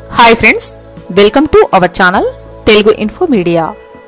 hi friends welcome to our channel Telugu info media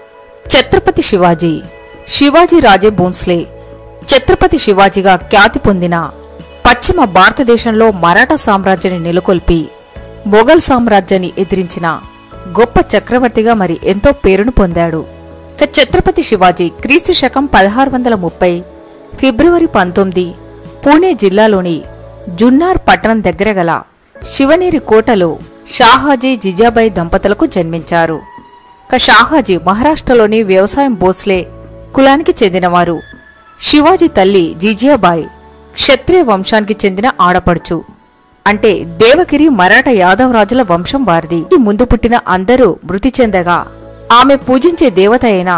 Chhatrapati Shivaji Shivaji Raje Bhonsle Chhatrapati శివాజీగా ఖ్యాతి పొందిన పశ్చిమ భారతదేశంలో మరాఠా సామ్రాజ్యాన్ని నెలకొల్పి మొఘల్ సామ్రాజ్యాన్ని ఎదిరించిన గొప్ప చక్రవర్తిగా మరి ఎంతో పేరును పొందాడు ఇక ఛత్రపతి శివాజీ క్రీస్తు శకం పదహారు వందల ముప్పై ఫిబ్రవరి పంతొమ్మిది పూణే జిల్లాలోని జున్నార్ పట్టణం దగ్గర గల శివనేరి కోటలో షాహాజీ జిజాబాయి దంపతులకు జన్మించారు ఇక షాహాజీ మహారాష్ట్రలోని వ్యవసాయం భోస్లే కులానికి చెందినవారు శివాజీ తల్లి జిజియాబాయి క్షత్రియ వంశానికి చెందిన ఆడపడుచు అంటే దేవగిరి మరాఠా యాదవ్ రాజుల వంశం వారిది ఈ ముందు పుట్టిన అందరూ మృతి చెందగా ఆమె పూజించే దేవత అయిన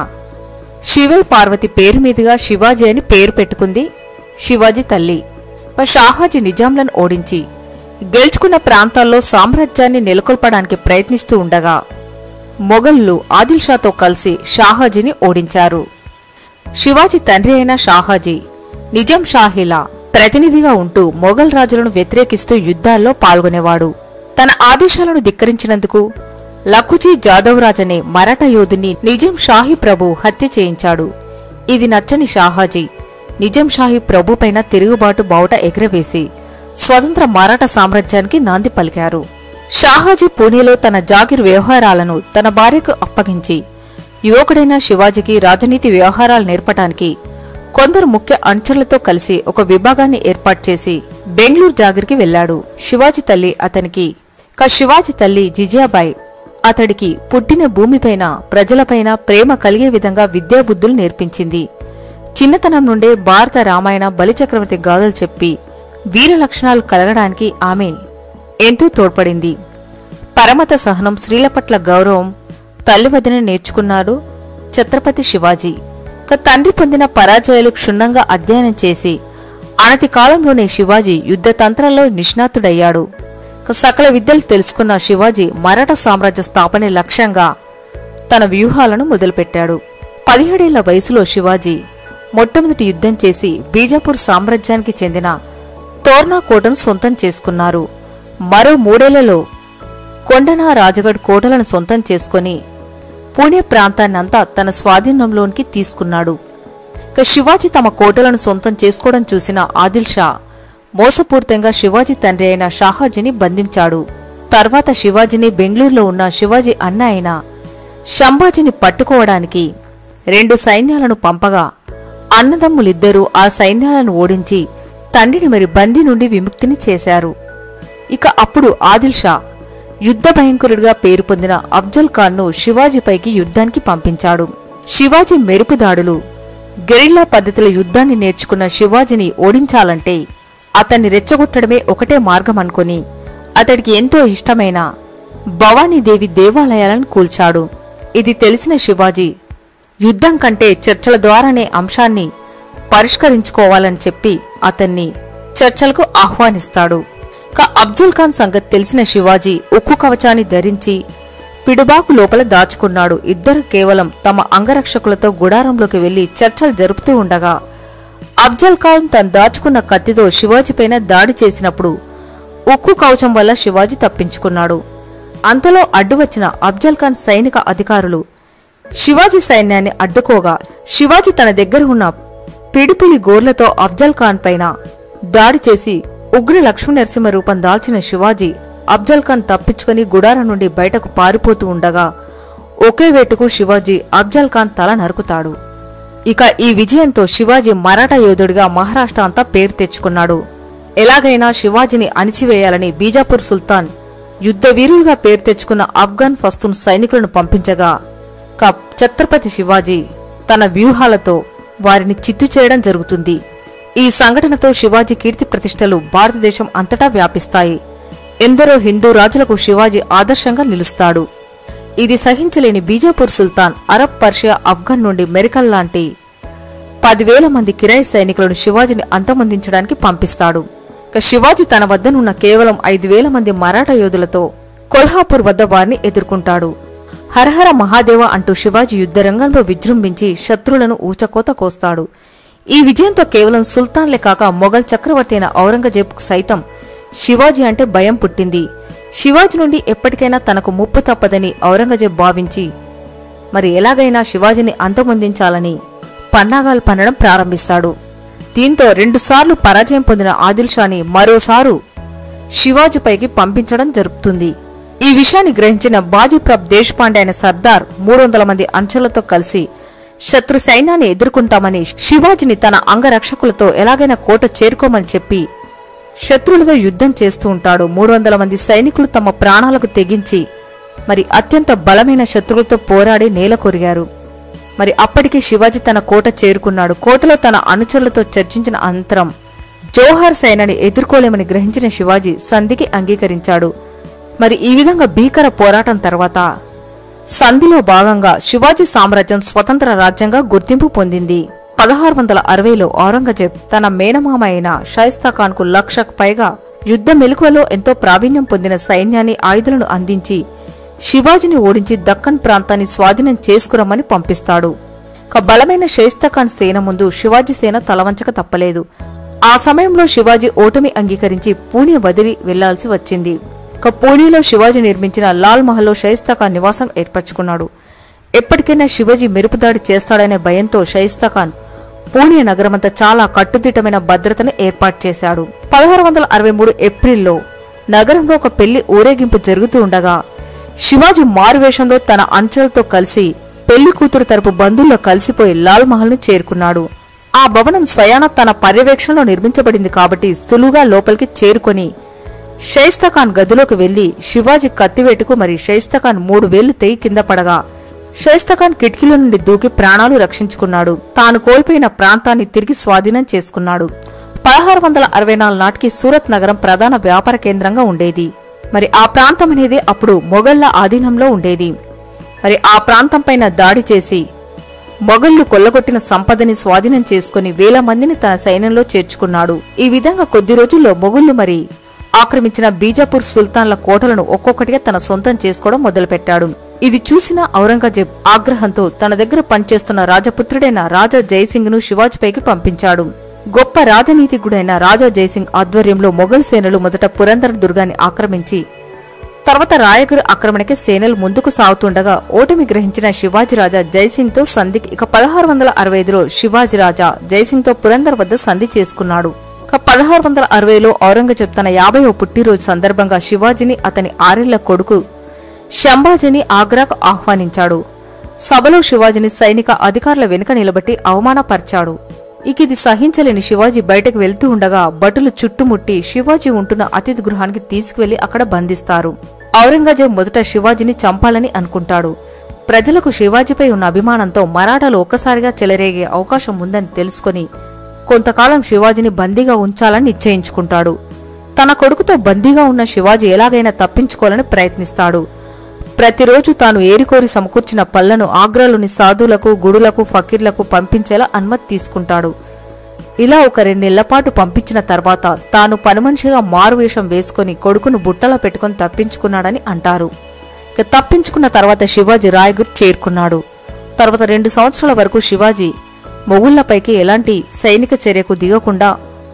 శివల్ పార్వతి పేరు మీదుగా శివాజీ అని పేరు పెట్టుకుంది శివాజీ తల్లి ఇక షాహాజీ నిజాంలను ఓడించి గెలుచుకున్న ప్రాంతాల్లో సామ్రాజ్యాన్ని నెలకొల్పడానికి ప్రయత్నిస్తూ ఉండగా మొఘల్లు ఆదిల్ షాతో కలిసి షాహాజీని ఓడించారు శివాజీ తండ్రి అయిన షాహాజీ నిజాం షాహీలా ప్రతినిధిగా ఉంటూ మొఘల్ రాజులను వ్యతిరేకిస్తూ యుద్ధాల్లో పాల్గొనేవాడు తన ఆదేశాలను ధిక్కరించినందుకు లఖుజీ జాదవ్ రాజ్ అనే మరాఠా యోధుని నిజాం షాహీ ప్రభు హత్య చేయించాడు ఇది నచ్చని షాహాజీ నిజాం షాహీ ప్రభు పైన తిరుగుబాటు బావుట ఎగరవేసి స్వతంత్ర మరాఠా సామ్రాజ్యానికి నాంది పలికారు షాహాజీ పూణేలో తన జాగిర్ వ్యవహారాలను తన భార్యకు అప్పగించి యువకుడైన శివాజీకి రాజనీతి వ్యవహారాలు నేర్పటానికి కొందరు ముఖ్య అనుచరులతో కలిసి ఒక విభాగాన్ని ఏర్పాటు చేసి బెంగళూరు జాగిర్కి వెళ్లాడు శివాజీ తల్లి అతనికి క శివాజీ తల్లి జిజియాబాయి అతడికి పుట్టిన భూమిపైన ప్రజలపైన ప్రేమ కలిగే విధంగా విద్యాబుద్ధులు నేర్పించింది చిన్నతనం నుండే భారత రామాయణ బలిచక్రవర్తి గాథలు చెప్పి వీర లక్షణాలు కలగడానికి ఆమె ఎంతో తోడ్పడింది పరమత సహనం స్త్రీల పట్ల గౌరవం తల్లి వదిన నేర్చుకున్నాడు ఛత్రపతి శివాజీ ఇక తండ్రి పొందిన పరాజయాలు క్షుణ్ణంగా అధ్యయనం చేసి అనతి కాలంలోనే శివాజీ యుద్ధ తంత్రాల్లో నిష్ణాతుడయ్యాడు ఇక సకల విద్యలు తెలుసుకున్న శివాజీ మరాఠా సామ్రాజ్య స్థాపనే లక్ష్యంగా తన వ్యూహాలను మొదలుపెట్టాడు పదిహేడేళ్ల వయసులో శివాజీ మొట్టమొదటి యుద్ధం చేసి బీజాపూర్ సామ్రాజ్యానికి చెందిన తోర్నా కోటను సొంతం చేసుకున్నారు మరో మూడేళ్లలో కొండనా రాజగఢ్ కోటలను సొంతం చేసుకొని పూణే ప్రాంతాన్నంతా తన స్వాధీనంలోనికి తీసుకున్నాడు ఇక శివాజీ తమ కోటలను సొంతం చేసుకోవడం చూసిన ఆదిల్ షా మోసపూరితంగా శివాజీ తండ్రి అయిన షాహాజీని బంధించాడు తర్వాత శివాజీని బెంగళూరులో ఉన్న శివాజీ అన్న అయిన శంభాజీని పట్టుకోవడానికి రెండు సైన్యాలను పంపగా అన్నదమ్ములిద్దరూ ఆ సైన్యాలను ఓడించి తండ్రిని మరి బందీ నుండి విముక్తిని చేశారు ఇక అప్పుడు ఆదిల్ షా యుద్ధ భయంకరుడిగా పేరు పొందిన అఫ్జల్ ఖాన్ను శివాజీపైకి యుద్ధానికి పంపించాడు శివాజీ మెరుపు దాడులు గెరిల్లా పద్ధతుల యుద్ధాన్ని నేర్చుకున్న శివాజీని ఓడించాలంటే అతన్ని రెచ్చగొట్టడమే ఒకటే మార్గం అనుకుని అతడికి ఎంతో ఇష్టమైన భవానీదేవి దేవాలయాలను కూల్చాడు ఇది తెలిసిన శివాజీ యుద్ధం కంటే చర్చల ద్వారానే అంశాన్ని పరిష్కరించుకోవాలని చెప్పి అతన్ని చర్చలకు ఆహ్వానిస్తాడు ఇక అబ్దుల్ ఖాన్ సంగతి తెలిసిన శివాజీ ఉక్కు కవచాన్ని ధరించి పిడుబాకు లోపల దాచుకున్నాడు ఇద్దరు కేవలం తమ అంగరక్షకులతో గుడారంలోకి వెళ్లి చర్చలు జరుపుతూ ఉండగా అఫ్జల్ ఖాన్ తను దాచుకున్న కత్తితో శివాజీపైన దాడి చేసినప్పుడు ఉక్కు కవచం వల్ల శివాజీ తప్పించుకున్నాడు అంతలో అడ్డు వచ్చిన అఫ్జల్ ఖాన్ సైనిక అధికారులు శివాజీ సైన్యాన్ని అడ్డుకోగా శివాజీ తన దగ్గర ఉన్న పిడిపిలి గోర్లతో అఫ్జల్ ఖాన్ పైన దాడి చేసి ఉగ్ర లక్ష్మీ నరసింహ రూపం దాల్చిన శివాజీ అఫ్జల్ ఖాన్ తప్పించుకుని గుడారం నుండి బయటకు పారిపోతూ ఉండగా ఒకే వేటుకు శివాజీ అఫ్జల్ ఖాన్ తల నరుకుతాడు ఇక ఈ విజయంతో శివాజీ మరాఠా యోధుడిగా మహారాష్ట్ర అంతా పేరు తెచ్చుకున్నాడు ఎలాగైనా శివాజీని అణిచివేయాలని బీజాపూర్ సుల్తాన్ యుద్ధ వీరులుగా పేరు తెచ్చుకున్న ఆఫ్ఘన్ ఫస్తూన్ సైనికులను పంపించగా క ఛత్రపతి శివాజీ తన వ్యూహాలతో వారిని చిత్తు చేయడం జరుగుతుంది ఈ సంఘటనతో శివాజీ కీర్తి ప్రతిష్టలు భారతదేశం అంతటా వ్యాపిస్తాయి ఎందరో హిందూ రాజులకు శివాజీ ఆదర్శంగా నిలుస్తాడు ఇది సహించలేని బీజాపూర్ సుల్తాన్ అరబ్ పర్షియా ఆఫ్ఘన్ నుండి మెరికల్ లాంటి పదివేల మంది కిరాయి సైనికులను శివాజీని అంతమొందించడానికి పంపిస్తాడు ఇక శివాజీ తన వద్దనున్న కేవలం ఐదు వేల మంది మరాఠా యోధులతో కొల్హాపూర్ వద్ద వారిని ఎదుర్కొంటాడు హరహర మహాదేవ అంటూ శివాజీ యుద్ధరంగంలో విజృంభించి శత్రువులను ఊచకోత కోస్తాడు ఈ విజయంతో కేవలం సుల్తాన్లే కాక మొఘల్ చక్రవర్తి అయిన ఔరంగజేబుకు సైతం శివాజీ అంటే భయం పుట్టింది శివాజీ నుండి ఎప్పటికైనా తనకు ముప్పు తప్పదని ఔరంగజేబ్ భావించి మరి ఎలాగైనా శివాజీని అంతమొందించాలని పన్నాగాలు పన్నడం ప్రారంభిస్తాడు దీంతో రెండుసార్లు పరాజయం పొందిన ఆదిల్ షాని మరోసారు శివాజీపైకి పంపించడం జరుపుతుంది ఈ విషయాన్ని గ్రహించిన బాజీప్రబ్ దేశపాండే అయిన సర్దార్ మూడు వందల మంది అంచెలతో కలిసి శత్రు సైన్యాన్ని ఎదుర్కొంటామని శివాజీని తన అంగరక్షకులతో ఎలాగైనా కోట చేరుకోమని చెప్పి శత్రువులతో యుద్ధం చేస్తూ ఉంటాడు మూడు వందల మంది సైనికులు తమ ప్రాణాలకు తెగించి మరి అత్యంత బలమైన శత్రువులతో పోరాడి నేల కొరిగారు మరి అప్పటికే శివాజీ తన కోట చేరుకున్నాడు కోటలో తన అనుచరులతో చర్చించిన అనంతరం జోహార్ సైన్యాన్ని ఎదుర్కోలేమని గ్రహించిన శివాజీ సంధికి అంగీకరించాడు మరి ఈ విధంగా భీకర పోరాటం తర్వాత సంధిలో భాగంగా శివాజీ సామ్రాజ్యం స్వతంత్ర రాజ్యంగా గుర్తింపు పొందింది పదహారు వందల అరవైలో ఔరంగజేబ్ తన మేనమామ అయిన షాయిస్తా ఖాన్ కు లక్షకు పైగా యుద్ధ మెలకువలో ఎంతో ప్రావీణ్యం పొందిన సైన్యాన్ని ఆయుధాలను అందించి శివాజీని ఓడించి దక్కన్ ప్రాంతాన్ని స్వాధీనం చేసుకురమ్మని పంపిస్తాడు ఒక బలమైన షైస్తా ఖాన్ సేన ముందు శివాజీ సేన తలవంచక తప్పలేదు ఆ సమయంలో శివాజీ ఓటమి అంగీకరించి పూణే వదిలి వెళ్లాల్సి వచ్చింది ఇక పూణేలో శివాజీ నిర్మించిన లాల్ మహల్లో షైస్తా ఖాన్ నివాసం ఏర్పరచుకున్నాడు ఎప్పటికైనా శివాజీ మెరుపుదాడి చేస్తాడనే భయంతో షైస్తా ఖాన్ పూణే నగరమంతా చాలా కట్టుదిట్టమైన భద్రతను ఏర్పాటు చేశాడు పదహారు వందల అరవై మూడు ఏప్రిల్లో నగరంలో ఒక పెళ్లి ఊరేగింపు జరుగుతూ ఉండగా శివాజీ మారువేషంలో తన అంచెలతో కలిసి పెళ్లి కూతురు తరపు బంధువుల్లో కలిసిపోయి లాల్ మహల్ ను చేరుకున్నాడు ఆ భవనం స్వయాన తన పర్యవేక్షణలో నిర్మించబడింది కాబట్టి సులువుగా లోపలికి చేరుకొని షైస్తాఖాన్ గదిలోకి వెళ్లి శివాజీ కత్తివేటుకు మరి షైస్తాఖాన్ మూడు వేళ్లు తెగి కింద పడగా షైస్తాఖాన్ కిటికీల నుండి దూకి ప్రాణాలు రక్షించుకున్నాడు తాను కోల్పోయిన ప్రాంతాన్ని తిరిగి స్వాధీనం చేసుకున్నాడు పదహారు వందల అరవై నాలుగు నాటికి సూరత్ నగరం ప్రధాన వ్యాపార కేంద్రంగా ఉండేది మరి ఆ ప్రాంతం అనేది అప్పుడు మొఘళ్ల ఆధీనంలో ఉండేది మరి ఆ ప్రాంతంపైన దాడి చేసి మొఘళ్లు కొల్లగొట్టిన సంపదని స్వాధీనం చేసుకుని వేల మందిని తన సైన్యంలో చేర్చుకున్నాడు ఈ విధంగా కొద్ది రోజుల్లో మొఘళ్లు మరి ఆక్రమించిన బీజాపూర్ సుల్తాన్ల కోటలను ఒక్కొక్కటిగా తన సొంతం చేసుకోవడం మొదలుపెట్టాడు ఇది చూసిన ఔరంగజేబ్ ఆగ్రహంతో తన దగ్గర పనిచేస్తున్న రాజపుత్రుడైన రాజా జయసింగ్ ను శివాజీపైకి పంపించాడు గొప్ప రాజనీతికుడైన రాజా జయసింగ్ ఆధ్వర్యంలో మొఘల్ సేనలు మొదట పురందర్ దుర్గాన్ని ఆక్రమించి తర్వాత రాయగురు ఆక్రమణకి సేనలు ముందుకు సాగుతుండగా ఓటమి గ్రహించిన శివాజీ రాజా జైసింగ్ తో సంధికి ఇక పదహారు వందల అరవై ఐదులో శివాజీ రాజా జైసింగ్ తో పురందర్ వద్ద సంధి చేసుకున్నాడు ఇక పదహారు వందల అరవైలో ఔరంగజేబ్ తన యాభైవ పుట్టినరోజు సందర్భంగా శివాజీని అతని ఆరేళ్ల కొడుకు శంభాజీని ఆగ్రాకు ఆహ్వానించాడు సభలో శివాజీని సైనిక అధికారుల వెనుక నిలబెట్టి అవమానపరిచాడు ఇక ఇది సహించలేని శివాజీ బయటకు వెళ్తూ ఉండగా భటులు చుట్టుముట్టి శివాజీ ఉంటున్న అతిథి గృహానికి తీసుకువెళ్లి అక్కడ బంధిస్తారు ఔరంగజేబ్ మొదట శివాజీని చంపాలని అనుకుంటాడు ప్రజలకు శివాజీపై ఉన్న అభిమానంతో మరాఠాలు ఒక్కసారిగా చెలరేగే అవకాశం ఉందని తెలుసుకొని కొంతకాలం శివాజీని బందీగా ఉంచాలని నిశ్చయించుకుంటాడు తన కొడుకుతో బందీగా ఉన్న శివాజీ ఎలాగైనా తప్పించుకోవాలని ప్రయత్నిస్తాడు ప్రతిరోజు తాను ఏరికోరి సమకూర్చిన పళ్లను ఆగ్రాలోని సాధువులకు గుడులకు ఫకీర్లకు పంపించేలా అనుమతి తీసుకుంటాడు ఇలా ఒక రెండేళ్ల పాటు పంపించిన తర్వాత తాను పనిమనిషిగా మారువేషం వేసుకుని కొడుకును బుట్టలో పెట్టుకుని తప్పించుకున్నాడని అంటారు ఇక తప్పించుకున్న తర్వాత శివాజీ రాయగుర్ చేరుకున్నాడు తర్వాత రెండు సంవత్సరాల వరకు శివాజీ మొగుళ్లపైకి ఎలాంటి సైనిక చర్యకు దిగకుండా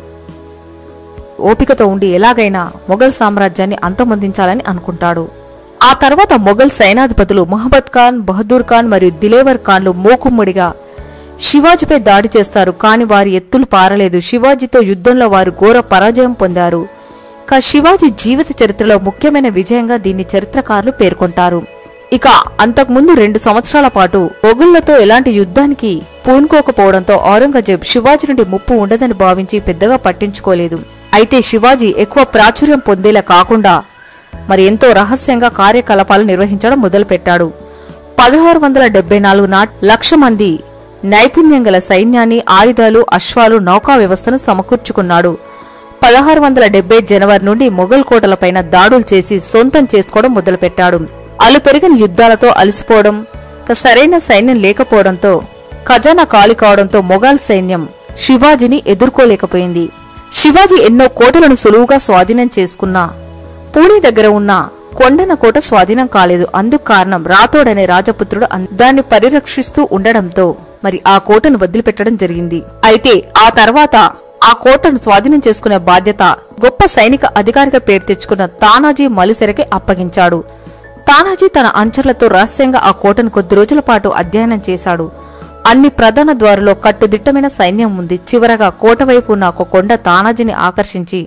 ఓపికతో ఉండి ఎలాగైనా మొఘల్ సామ్రాజ్యాన్ని అంతమొందించాలని అనుకుంటాడు ఆ తర్వాత మొఘల్ సైనాధిపతులు మొహమ్మద్ ఖాన్ బహదూర్ ఖాన్ మరియు దిలేవర్ ఖాన్లు మూకుమ్మడిగా శివాజీపై దాడి చేస్తారు కాని వారి ఎత్తులు పారలేదు శివాజీతో యుద్ధంలో వారు ఘోర పరాజయం పొందారు ఇక శివాజీ జీవిత చరిత్రలో ముఖ్యమైన విజయంగా దీన్ని చరిత్రకారులు పేర్కొంటారు ఇక అంతకుముందు రెండు సంవత్సరాల పాటు మొగుళ్లతో ఎలాంటి యుద్ధానికి పూనుకోకపోవడంతో ఔరంగజేబ్ శివాజీ నుండి ముప్పు ఉండదని భావించి పెద్దగా పట్టించుకోలేదు అయితే శివాజీ ఎక్కువ ప్రాచుర్యం పొందేలా కాకుండా మరి ఎంతో రహస్యంగా కార్యకలాపాలు నిర్వహించడం మొదలుపెట్టాడు పదహారు వందల డెబ్బై నాలుగు నాట్ లక్ష మంది నైపుణ్యం గల సైన్యాన్ని ఆయుధాలు అశ్వాలు నౌకా వ్యవస్థను సమకూర్చుకున్నాడు పదహారు వందల డెబ్బై జనవరి నుండి మొఘల్ కోటలపైన దాడులు చేసి సొంతం చేసుకోవడం మొదలుపెట్టాడు అలు పెరిగిన యుద్ధాలతో అలసిపోవడం ఇక సరైన సైన్యం లేకపోవడంతో ఖజానా ఖాళీ కావడంతో మొఘల్ సైన్యం శివాజీని ఎదుర్కోలేకపోయింది శివాజీ ఎన్నో కోటలను సులువుగా స్వాధీనం చేసుకున్నా పూణే దగ్గర ఉన్న కొండన కోట స్వాధీనం కాలేదు అందుకు కారణం రాథోడ్ అనే రాజపుత్రుడు అన్- దాన్ని పరిరక్షిస్తూ ఉండడంతో మరి ఆ కోటను వదిలిపెట్టడం జరిగింది అయితే ఆ తర్వాత ఆ కోటను స్వాధీనం చేసుకునే బాధ్యత గొప్ప సైనిక అధికారిగా పేరు తెచ్చుకున్న తానాజీ మలిసెరకి అప్పగించాడు తానాజీ తన అనుచరులతో రహస్యంగా ఆ కోటను కొద్ది రోజుల పాటు అధ్యయనం చేశాడు అన్ని ప్రధాన ద్వారులో కట్టుదిట్టమైన సైన్యం ఉంది చివరగా కోట వైపు ఉన్న ఒక కొండ తానాజీని ఆకర్షించి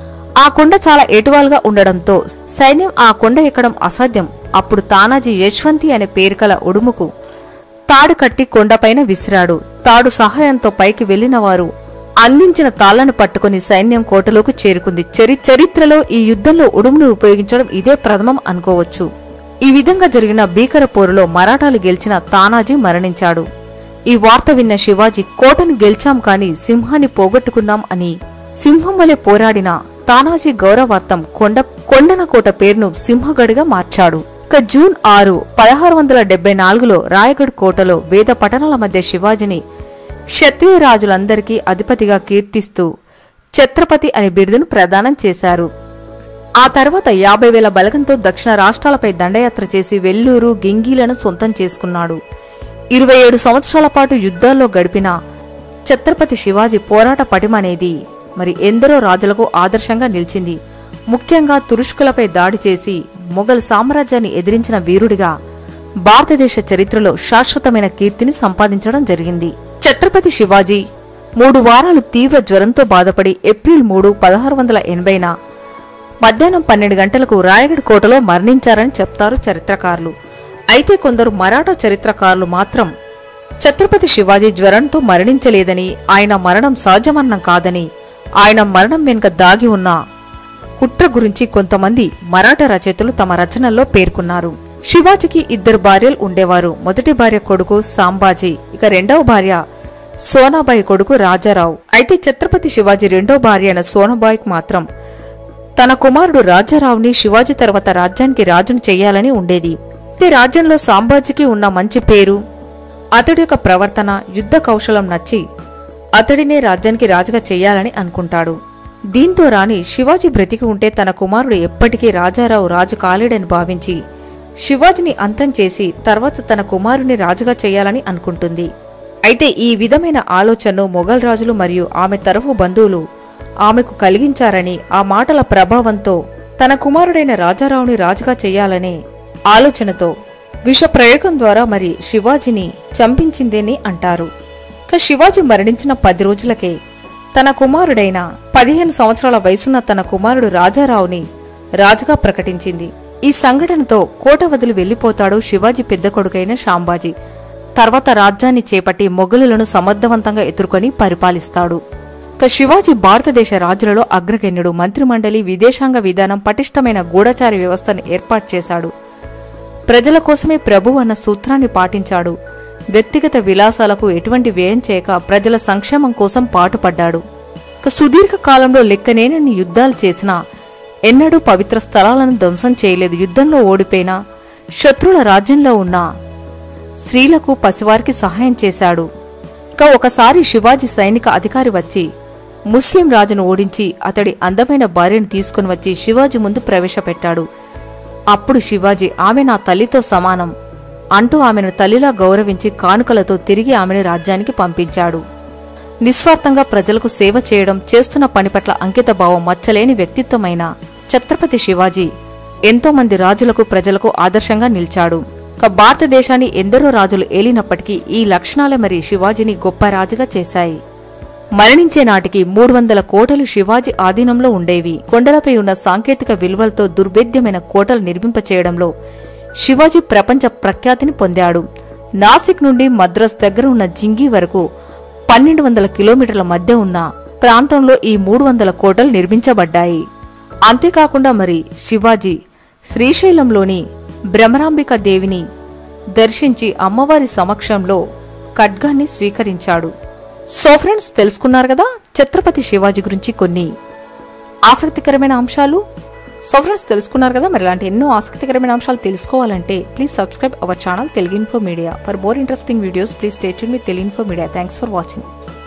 ఆ కొండ చాలా ఏటువాలుగా ఉండడంతో సైన్యం ఆ కొండ ఎక్కడం అసాధ్యం అప్పుడు తానాజీ యశ్వంతి అనే పేరు కల ఉడుముకు తాడు కట్టి కొండపైన విసిరాడు తాడు సహాయంతో పైకి వెళ్లిన వారు అందించిన తాళ్లను పట్టుకుని సైన్యం కోటలోకి చేరుకుంది చరి చరిత్రలో ఈ యుద్ధంలో ఉడుమును ఉపయోగించడం ఇదే ప్రథమం అనుకోవచ్చు ఈ విధంగా జరిగిన భీకర పోరులో మరాఠాలు గెలిచిన తానాజీ మరణించాడు ఈ వార్త విన్న శివాజీ కోటను గెలిచాం కాని సింహాన్ని పోగొట్టుకున్నాం అని సింహం వలె పోరాడిన తానాజీ గౌరవార్థం కొండ కొండన కోట పేరును సింహగడిగా మార్చాడు ఇక జూన్ ఆరు పదహారు వందల డెబ్బై నాలుగులో రాయగఢ్ కోటలో వేద పఠనాల మధ్య శివాజీని క్షత్రియ రాజులందరికీ అధిపతిగా కీర్తిస్తూ ఛత్రపతి అనే బిరుదును ప్రదానం చేశారు ఆ తర్వాత యాభై వేల బలగంతో దక్షిణ రాష్ట్రాలపై దండయాత్ర చేసి వెల్లూరు గింగీలను సొంతం చేసుకున్నాడు ఇరవై ఏడు సంవత్సరాల పాటు యుద్ధాల్లో గడిపిన ఛత్రపతి శివాజీ పోరాట పటిమనేది మరి ఎందరో రాజులకు ఆదర్శంగా నిలిచింది ముఖ్యంగా తురుష్కులపై దాడి చేసి మొఘల్ సామ్రాజ్యాన్ని ఎదిరించిన వీరుడిగా భారతదేశ చరిత్రలో శాశ్వతమైన కీర్తిని సంపాదించడం జరిగింది ఛత్రపతి శివాజీ మూడు వారాలు తీవ్ర జ్వరంతో బాధపడి ఏప్రిల్ మూడు పదహారు వందల ఎనభైన మధ్యాహ్నం పన్నెండు గంటలకు రాయగఢ్ కోటలో మరణించారని చెప్తారు చరిత్రకారులు అయితే కొందరు మరాఠా చరిత్రకారులు మాత్రం ఛత్రపతి శివాజీ జ్వరంతో మరణించలేదని ఆయన మరణం సహజమరణం కాదని ఆయన మరణం వెనుక దాగి ఉన్న కుట్ర గురించి కొంతమంది మరాఠా రచయితలు తమ రచనల్లో పేర్కొన్నారు శివాజీకి ఇద్దరు భార్యలు ఉండేవారు మొదటి భార్య కొడుకు సాంబాజీ ఇక రెండవ భార్య సోనాబాయి కొడుకు రాజారావు అయితే ఛత్రపతి శివాజీ రెండో భార్య అయిన సోనాబాయికి మాత్రం తన కుమారుడు రాజారావుని శివాజీ తర్వాత రాజ్యానికి రాజును చెయ్యాలని ఉండేది అయితే రాజ్యంలో సాంబాజీకి ఉన్న మంచి పేరు అతడి యొక్క ప్రవర్తన యుద్ధ కౌశలం నచ్చి అతడినే రాజ్యానికి రాజుగా చెయ్యాలని అనుకుంటాడు దీంతో రాణి శివాజీ బ్రతికి ఉంటే తన కుమారుడు ఎప్పటికీ రాజారావు రాజు కాలేడని భావించి శివాజీని అంతం చేసి తర్వాత తన కుమారుని రాజుగా చేయాలని అనుకుంటుంది అయితే ఈ విధమైన ఆలోచనను మొఘల్ రాజులు మరియు ఆమె తరఫు బంధువులు ఆమెకు కలిగించారని ఆ మాటల ప్రభావంతో తన కుమారుడైన రాజారావుని రాజుగా చెయ్యాలనే ఆలోచనతో విష ప్రయోగం ద్వారా మరి శివాజీని చంపించిందని అంటారు ఇక శివాజీ మరణించిన పది రోజులకే తన కుమారుడైన పదిహేను సంవత్సరాల వయసున్న తన కుమారుడు రాజారావుని రాజుగా ప్రకటించింది ఈ సంఘటనతో కోట వదిలి వెళ్లిపోతాడు శివాజీ పెద్ద కొడుకైన శాంబాజీ తర్వాత రాజ్యాన్ని చేపట్టి మొఘలులను సమర్థవంతంగా ఎదుర్కొని పరిపాలిస్తాడు ఇక శివాజీ భారతదేశ రాజులలో అగ్రగణ్యుడు మంత్రిమండలి విదేశాంగ విధానం పటిష్టమైన గూఢచారి వ్యవస్థను ఏర్పాటు చేశాడు ప్రజల కోసమే ప్రభు అన్న సూత్రాన్ని పాటించాడు వ్యక్తిగత విలాసాలకు ఎటువంటి వ్యయం చేయక ప్రజల సంక్షేమం కోసం పాటుపడ్డాడు ఇక సుదీర్ఘ కాలంలో లెక్కనేనన్ని యుద్ధాలు చేసినా ఎన్నడూ పవిత్ర స్థలాలను ధ్వంసం చేయలేదు యుద్ధంలో ఓడిపోయినా శత్రుల రాజ్యంలో ఉన్న స్త్రీలకు పసివారికి సహాయం చేశాడు ఇక ఒకసారి శివాజీ సైనిక అధికారి వచ్చి ముస్లిం రాజును ఓడించి అతడి అందమైన భార్యను తీసుకుని వచ్చి శివాజీ ముందు ప్రవేశపెట్టాడు అప్పుడు శివాజీ ఆమె నా తల్లితో సమానం అంటూ ఆమెను తల్లిలా గౌరవించి కానుకలతో తిరిగి ఆమెను రాజ్యానికి పంపించాడు నిస్వార్థంగా ప్రజలకు సేవ చేయడం చేస్తున్న పని పట్ల అంకితభావం మచ్చలేని వ్యక్తిత్వమైన ఛత్రపతి శివాజీ ఎంతో మంది రాజులకు ప్రజలకు ఆదర్శంగా నిలిచాడు ఇక భారతదేశాన్ని ఎందరో రాజులు ఏలినప్పటికీ ఈ లక్షణాలే మరి శివాజీని గొప్ప రాజుగా చేశాయి మరణించే నాటికి మూడు వందల కోటలు శివాజీ ఆధీనంలో ఉండేవి కొండలపై ఉన్న సాంకేతిక విలువలతో దుర్భేద్యమైన కోటలు నిర్మింపచేయడంలో శివాజీ ప్రపంచ ప్రఖ్యాతిని పొందాడు నాసిక్ నుండి మద్రాస్ దగ్గర ఉన్న జింగి వరకు పన్నెండు వందల కిలోమీటర్ల మధ్య ఉన్న ప్రాంతంలో ఈ మూడు వందల కోటలు నిర్మించబడ్డాయి అంతేకాకుండా మరి శివాజీ శ్రీశైలంలోని భ్రమరాంబిక దేవిని దర్శించి అమ్మవారి సమక్షంలో ఖడ్గాన్ని స్వీకరించాడు సో ఫ్రెండ్స్ తెలుసుకున్నారు కదా ఛత్రపతి శివాజీ గురించి కొన్ని ఆసక్తికరమైన అంశాలు సో ఫ్రెండ్స్ తెలుసుకున్నారు కదా మరి ఇలాంటి ఎన్నో ఆసక్తికరమైన అంశాలు తెలుసుకోవాలంటే please subscribe our channel Telugu info media for more interesting videos please stay tune with Telugu info media thanks for watching